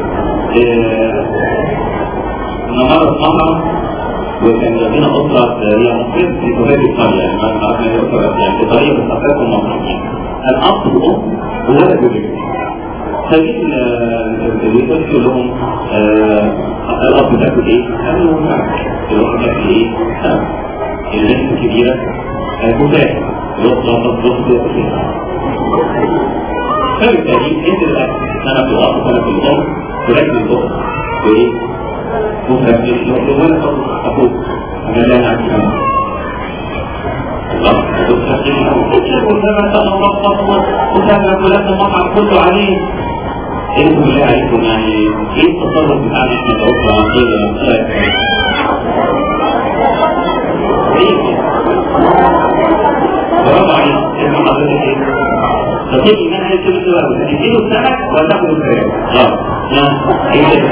انا مره مره وكان لدينا اسره هي مصريه في كليه ايطاليا يعني ما عرفنا هي اسره يعني ايطاليه بس اخواتهم مصريين الاب والام وولد وبنت فجيت اليوتيوب لهم الاب بتاكل ايه؟ قالوا لهم الام بتاكل ايه؟ البنت الكبيره كفايه يطلق الضغط فبالتالي انت الاكل سنه في الاب سنه في الام ولكن الضغط وايه؟ مفرد ولا اخوك انا لا نعرف وكان ولاد المطعم كله عليه انتم بالله عليكم يعني ايه التصرف بتاعنا احنا كأسرة عقيدة برافو عليك اسم حضرتك ايه؟ تطيب ان انا عايز كل سؤال تديله السمك ولا تاخد الفراخ؟ اه ها ايه كده؟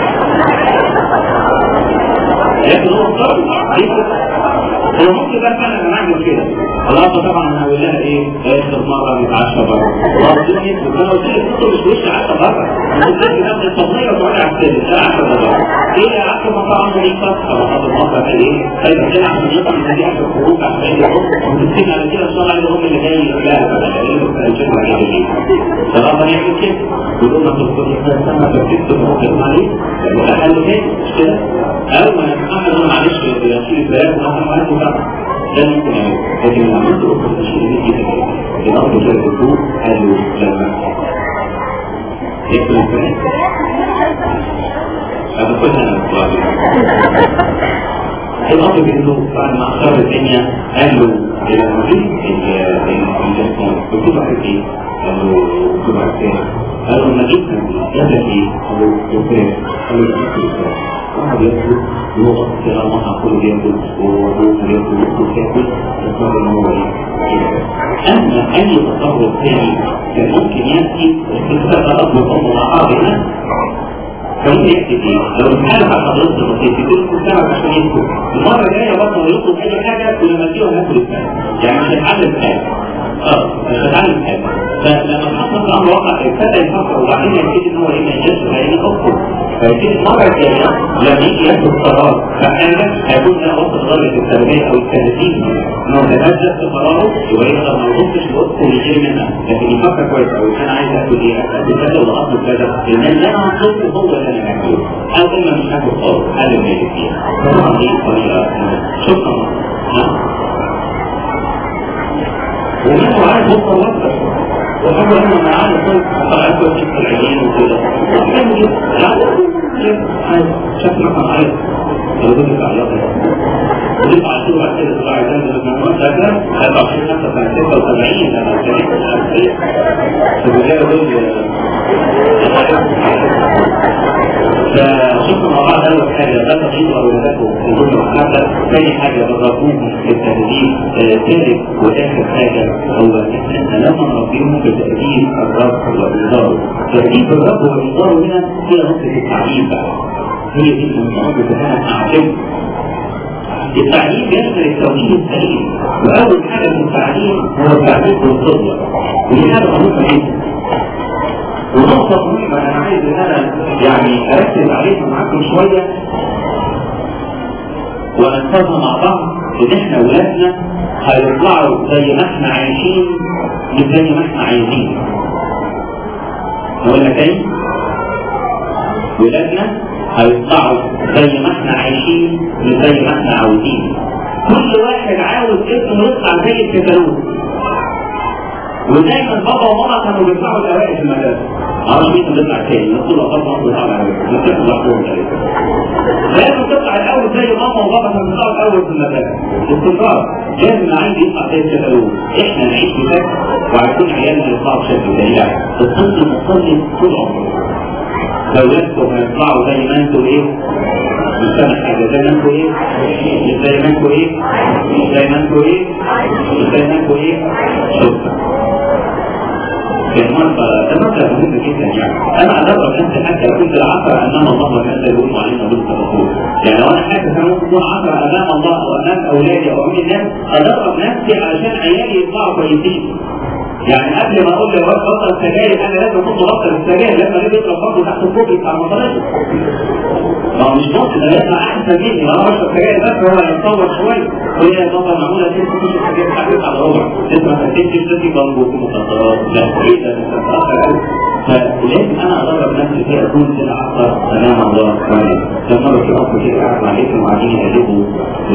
لكن هو اختار هو ممكن بقى فعلا انا اعمل كده خلاص طبعا انا هقول لها ايه اخر مره نتعشى بره خلاص دي انا قلت لك انتوا مش وش عشى بره انا قلت لك نفس الصينيه وتقعدي على السلم لا عشى بره ايه يا عشى مطعم مريضه طب هذا المطعم قال ايه طيب كده عشان يطلع من دي عشان خروج عشان يروح وتسكن على كده الصلاه على الام اللي جاي لا لا لا الجمعه عليه ايه صراحه يعمل كده يقول لك تدخل السنه فتكتب ممكن عليه يبقى حل تاني مش كده او ما نتحمل معلش يشيل البيان مثلا وعنده بقى ده ممكن يعني لكن لما عملت أخرى تشيل دي كده الأرض كده بتقول قالوا لما يكتب البيان هذا كلها أنا الأرض بيقولوا بعد ما أخر الدنيا قالوا إلى المريض الجسم بتبقى في إيه؟ قالوا بتبقى في قالوا المريض يبدأ إيه؟ قالوا يبدأ قالوا يبدأ واحد ياكل هو في المطعم كله بياكل وهو بياكل وياكل ياكل يتصور ان هو اما اي تصرف ثاني كان ممكن ياتي استفسار الاب والام مع بعض هنا فممكن ياتي فيه لو اتحالف على حضرتك البسيط يكون السبب عشان يدخل المره الجايه برضه يطلب اي حاجه ولما تجيهم ياكل الثاني يعني مش هيتعلم حاجه اه مش هيتعلم حاجه فلما حصل امر واقع ابتدى يفكر وبعدين يبتدي ان هو ايه ما يجيش وهيجي اخته فيبتدي المره الثانيه لما يجي ياخد قرار فحاجه هيكون ده وسط درجه التربيه او التهذيب انه يتنزل في قراره يبقى يقدر ما يبصش لوسطه ويجيب منها لكن يفكر كويس قوي انا عايز اكل ايه اكل كذا ولا اكل كذا لان اللي انا هطلبه هو اللي انا هاكله او اما مش هاكل خالص هذا اللي يجي فيها طبعا دي طريقه شكرا عارف بص وصل وحاجة انا ما عارف طلعت له شكل العينين وكده شكل رقم عارف لو بدك تعيطي ودفع عشان بعد كده تطلع عشان المجموعات ده 23 76 لما كانت فبالتالي دول فشوفوا مع بعض اول حاجه لا تضيعوا اولادكم في كل مرحله ثاني حاجه تضربوهم في التدريب ثالث واخر حاجه هو ان احنا لما نربيهم بتاديب الرب والانذار تاديب الرب والانذار هنا هي نقطه التعليم بقى هي دي المنطقه بتاعت اعلم التعليم يشمل التوجيه السليم واول حاجه في التعليم هو التعليم بالقدوه ودي حاجه مهمه جدا ونقطة مهمة أنا عايز إن أنا يعني أركز عليها معاكم شوية ونتفق مع بعض إن إحنا ولادنا هيطلعوا زي ما إحنا عايشين مش زي ما إحنا عايزين. أقول لك تاني؟ ولادنا هيطلعوا زي ما إحنا عايشين مش زي ما إحنا عاوزين. كل واحد عاوز ابنه يطلع زي الكتالوج. ودايما بابا وماما كانوا بيطلعوا الاوائل في المدرسه معرفش مين اللي بيطلع تاني نقول له بابا بيطلع الاوائل نتفق لوحدهم لازم تطلع الاول زي ماما وبابا كانوا بيطلعوا الاول في المدرسه استمرار لازم عندي يطلع زي الكتالوج احنا نعيش بشكل وعايزين عيالنا يطلعوا بشكل زي لا الطفل مصلي طول عمره اولادكم هيطلعوا زي ما انتوا ايه مش سامع حاجه زي ما انتوا ايه مش زي ما انتوا ايه مش زي ما انتوا ايه مش زي ما انتوا ايه شكرا المنطقة ده مبدأ مهم جدا يعني انا ادرب نفسي حتى لو كنت العصر امام الله والناس يقولوا علينا ضد الرسول يعني لو انا حاسس انا ممكن اكون عصر امام الله او امام اولادي او امام الناس ادرب نفسي علشان عيالي يطلعوا كويسين يعني قبل ما اقول للواد بطل السجاير انا لازم اكون ببطل السجاير لما اجي يضرب برضه تحت الكوبري بتاع المصاريف ما هو مش ممكن ده يطلع احسن مني ما انا بشرب سجاير بس هو هيتطور شويه وهي يا بابا معموله كده تخش السجاير تحت على ربع انت ما تكتبش تدي بامبو في مخدرات لا ايه ده انت متاخر قوي فلازم انا ادرب نفسي كده اكون كده اكثر امام الله كويس لما مره في اصل كده قاعد مع الاثنين وقاعدين يقلبوا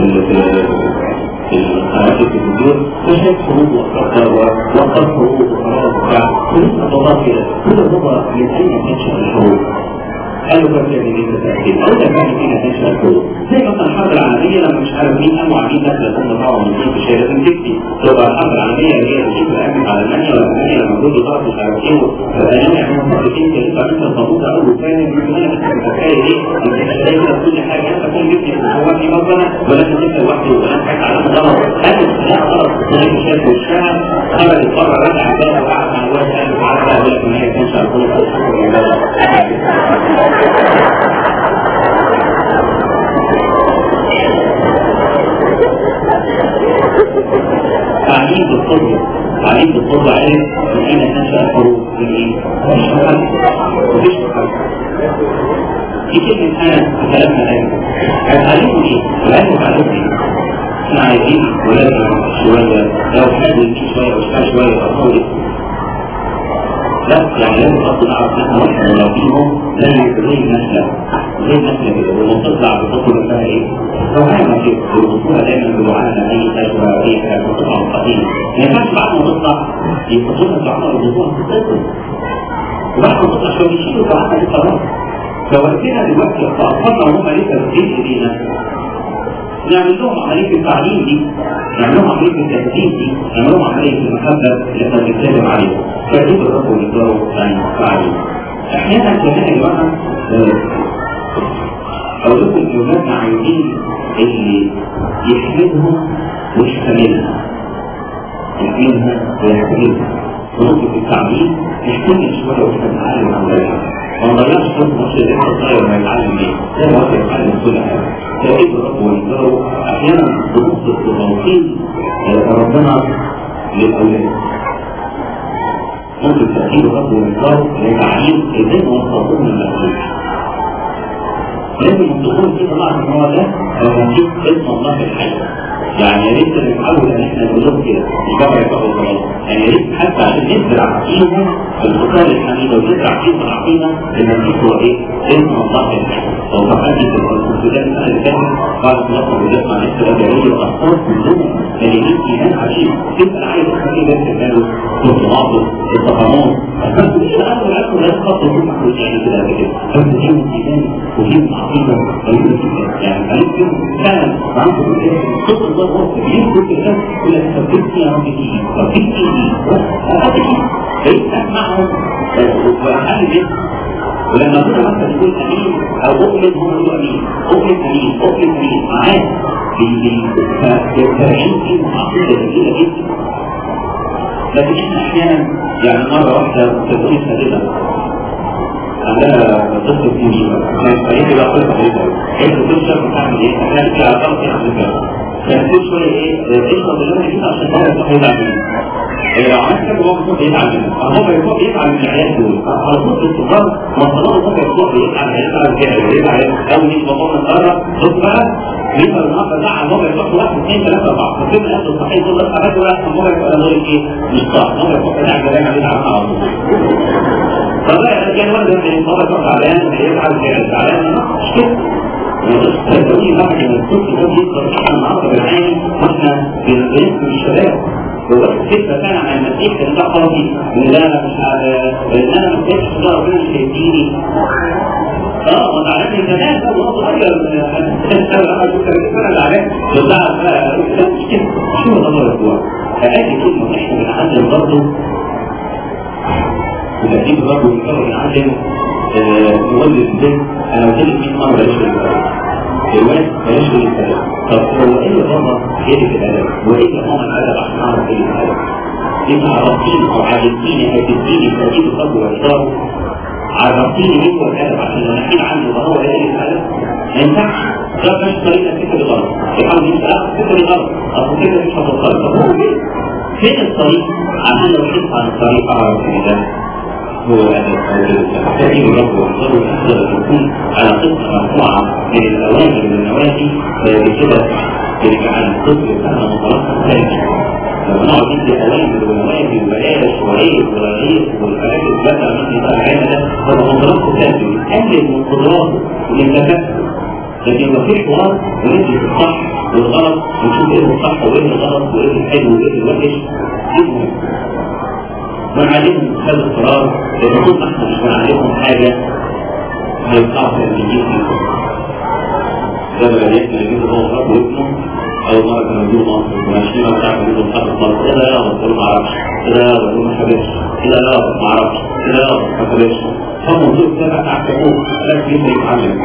في القنوات التلفزيون فشاف حروب وقصر وقصر حروب وقرارات وبتاع ولسه طلاب كده كل مرة من أين تنشأ الحروب؟ قالوا كيف يعني دي تأكيد أو ده كان فينا تنشأ الحروب زي مثلا الحرب العالمية لما مش عارف مين قاموا عاملين دخلة ثم طبعا من في الشارع لازم تكفي تبقى الحرب العالمية اللي هي تجيب الأمن على ألمانيا وألمانيا لما كل ضغط مش عارف إيه فألمانيا يعملوا مخططين كده يبقى أنت الضغوط أول ثاني من أنا كنت متخيل إيه أنت شايف كل حاجة أنت كل جبني هو في مصنع ولا أنت لسه لوحدي ولا أنت حاجة على غلط هذا لا غلط زي ما شاف والشعب خرج بره رجع عباده وقعد مع الواد قال له تعالى بقى لك ان هي تنشا الخلق تعليم بالقدوة تعليم بالقدوة علم من أين تنشأ الحروب من إيه؟ مفيش محل مفيش محل دي كلمة أنا كلامنا الآن هتعلموا إيه؟ العلم تعلموا إيه؟ احنا عايزين ولادنا شوية لو حد يجي شوية وشوية شوية أطول لا يعني لازم برضه نعرف ان احنا واحنا نربيهم زي زي النسلة زي النسلة كده ولما تطلع بتطلع بقى ايه؟ روحانة كده بيوصفوها دايما بروحانة اي حاجة ولا اي حاجة بتطلع مستقيم ما ينفعش بعد ما تطلع يحطوها في عمر ويحطوها في الطفل وبعد ما تطلع شوية يشيلوا روحانة دي خلاص فوقتنا دلوقتي اطفالنا وهم لسه في ايدينا نعمل لهم عملية التعليم دي نعمل لهم عملية التهذيب دي نعمل لهم عملية المحبة اللي احنا بنتكلم عليها تهذيب الرب والإدارة يعني فعالية أحيانا كمان يا جماعة أقول لكم الأولاد عايزين اللي يحمدهم ويحتملها يحملها ويحتملها ونقطة التعليم يحتمل شوية واحنا بنتعلم عن ذلك ما نضيعش فرصة مصر اللي انت صغير ما يتعلم ايه زي ما هو يتعلم كل حاجة تأكيد الرب والإدارة أحيانا بنقطة التوصيل ربنا للأولاد ممكن تأكيد الرب والإدارة لتعليم ازاي نوصلهم للمسؤول لازم الدخول في طبعا ان هو ده هنشوف اسم الله في الحياه يعني يا ريت نتعود ان احنا نقول لهم كده مش بقى يفقهوا خلاص يعني يا ريت حتى عشان نزرع فيهم الافكار الحميده ونزرع فيهم العقيده ان المسيح هو ايه؟ اسم الله في الحياه لو ما حدش السودان السنه اللي فاتت بعد ما نصر وجدت مع نفس الابيضيه واطفال كلهم مليانين ايمان عجيب تبقى عايز تخليه بس كانوا الطماطم الطماطم مش الأمر الأمر لا تخطط في محمود يعني كده كده بس فيهم إيمان وفيهم عقيدة وفيهم كده يعني خليك فيهم فعلا وعنده صوت الله هو كبير كل كده يقول لك ثبتني يا رب فيه ثبتني فيه هذا فيه فيفتح معهم وأحل جدا ولما كنا مثلا يقول امين او اؤمن هو يقول امين اؤمن امين اؤمن امين معاه فالتابعين فيهم عقيده جميله جدا لكن احنا احيانا يعني مره واحده تكون سادسه عندها قصه كبيره كانت فريق بقى قصه كبيره هي بتشرب بتعمل ايه؟ كانت في علاقه في حد كان كل شويه ايه اشرب اللي انا كده عشان هو يصحى يزعل لو عملت كده هو المفروض يزعل منه هو بيروح يزعل من العيال دول على طول باستمرار وصلوا هو بيروح يزعل هيزعل كده ويزعل او مش بابا مقرر بص بقى يبقى النهارده زعل هو بيروح واحد اثنين ثلاثه اربعه فكده الاكل الصحيح دول بس حاجات ولا هو يبقى انا ايه مش صح هو يروح يزعل كده يزعل على طول فبقى كان واحد من هو يروح زعلان هيزعل كده زعلان مش كده تدري واحد من الطفل ده بيقدر يشتغل النهارده بالعين واحنا بنسم الشباب هو الفكره فعلا عن المسيح ان ده قاضي ان ده انا مش ان انا ما كنتش ده ربنا مش هيديني اه ما زعلان من زمان ده وهو صغير انا زعلان بزعل بقى مش كده شو هو الاسبوع فهذه كلمه احنا بنعلم برضه وتأكيد برضه بنكرر بنعلم نولد البنت انا قلت لك 100 مره بلاش الواد بلاش الكلام طب هو ايه اللي بابا جاب الادب وايه اللي ماما الادب عشان اعرف ايه الادب يبقى عرفتيني او عرفتيني هتديني تأكيد الفضل والاحترام عرفتيني ايه هو الادب عشان لما احكي عنه يبقى هو ايه الادب ما ينفعش ده مش طريقه فكر غلط يحاول يبقى فكر غلط اصل فكر مش هتوصل طب هو ايه فين الطريق عشان لو حكيت عن الطريق اعرف ان ده هو تأتي الرب والصبر والأخلاق تكون على قصة مرفوعة من الأوامر والنواهي بكده تجعل الطفل بتاعنا متلقى ثاني لما نقعد ندي أوامر ونواهي وبلاش وعيب ورغيف والحاجات اللي بقى من بتاع العيلة ده هو متلقى ثاني يقلل من قدراته ومن تفكره لكن لو في حوار وندي الصح والغلط ونشوف ايه الصح وايه الغلط وايه الحلو وايه الوحش دي ونعلمهم هذا القرار لان طول ما احنا مش بنعلمهم حاجه هيطلعوا من الجيل ده بقى يحكي يجيب هو اب وابنه اول مره كانوا يجيبوا مصر وماشيين ولا تعرف يجيبوا مصر مصر ايه ده يا بقول ما اعرفش ايه ده يا بقول ما حبيتش ايه ده يا ما اعرفش ايه ده يا ما حبيتش فالموضوع ده بقى تعتبروه لا في يتعلم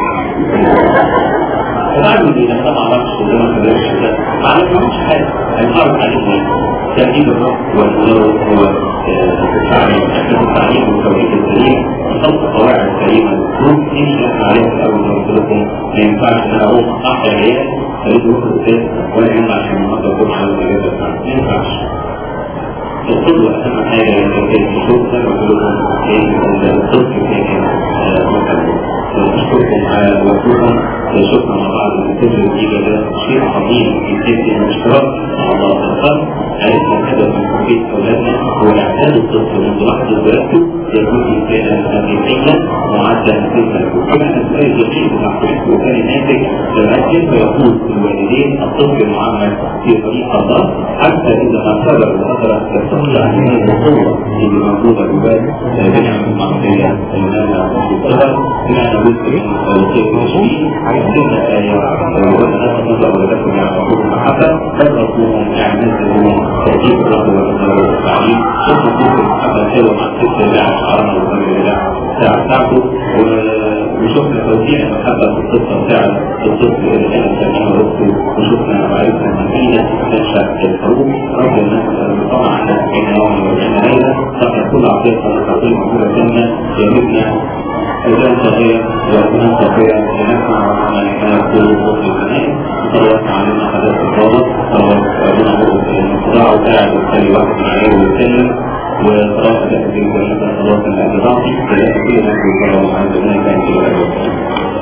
فبعد ما انا ما اعرفش وده ما حبيتش ده ما عملتش حاجه هنعرف عليه تأكيد الرب والمنور هو التعليم التعليم والتوحيد السليم خلق قواعد سليمة المفروض نمشي عليها في الأول قلت لكم ما ينفعش أنا أروح أصحى العيال أريد أروح البيت ولا ينفع عشان النهارده أكون على الإجابة بتاعتي ما ينفعش القدوة أهم حاجة في الشغل زي ما قلت لكم الطفل كان أشكركم على وقتكم شكرا مع بعض الكتب الجديدة ده شيء عظيم يمكن الاشتراك مع الله في الخلق عرفنا الهدف من تربية أولادنا هو إعداد الطفل منذ لحظة ولادته يكون إنسانا حقيقيا معدلا سنا وكما السؤال الجميل بتاع وكان الناتج لما كيف يقود الوالدين الطفل المعمل في طريق الله حتى إذا ما كبر وأدرك تستطيع أن هذه القوة اللي موجودة جواه بنعمة المعصية لنا في الصغر بنعمة جزء من الشيء المشي عايزين آية وأنا أتنظر ولكم يعرفون المحبة تدركوا نعمته تأكيد الله والتعليم شوفوا كيف المحبة حلوة مع ست ساعة شعرنا وكل ساعة ساعته وشفنا توزيع المحبة في القصة بتاعت الطفل اللي كانت سمينة وقته وشفنا وعرفنا ان فينا تنشأ الحروب رب الناس طبعا على سبعين يوم وعشرين ليلة طبعا كل عقيدة تقييم كل سنة يمكن أذان صغيرة وأذان صغيرة لنسمع ما كان يقول الطفل الزمان صلوات علينا حدث الطالب صلوات ربنا هو المصدع وقاعد وكان واحد معاه ويتكلم وصلاة التكبير وشكرا صلاة الأجراء ثلاثة كل نحو صلاة عند الله كان في الأجراء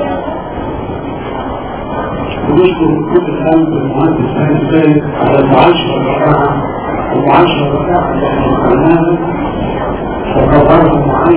ونشكر كل الآن بالمهندس سعيد الثالث على المعاشرة الرائعة المعاشرة الرائعة اللي احنا عملناها وقررنا معاشرة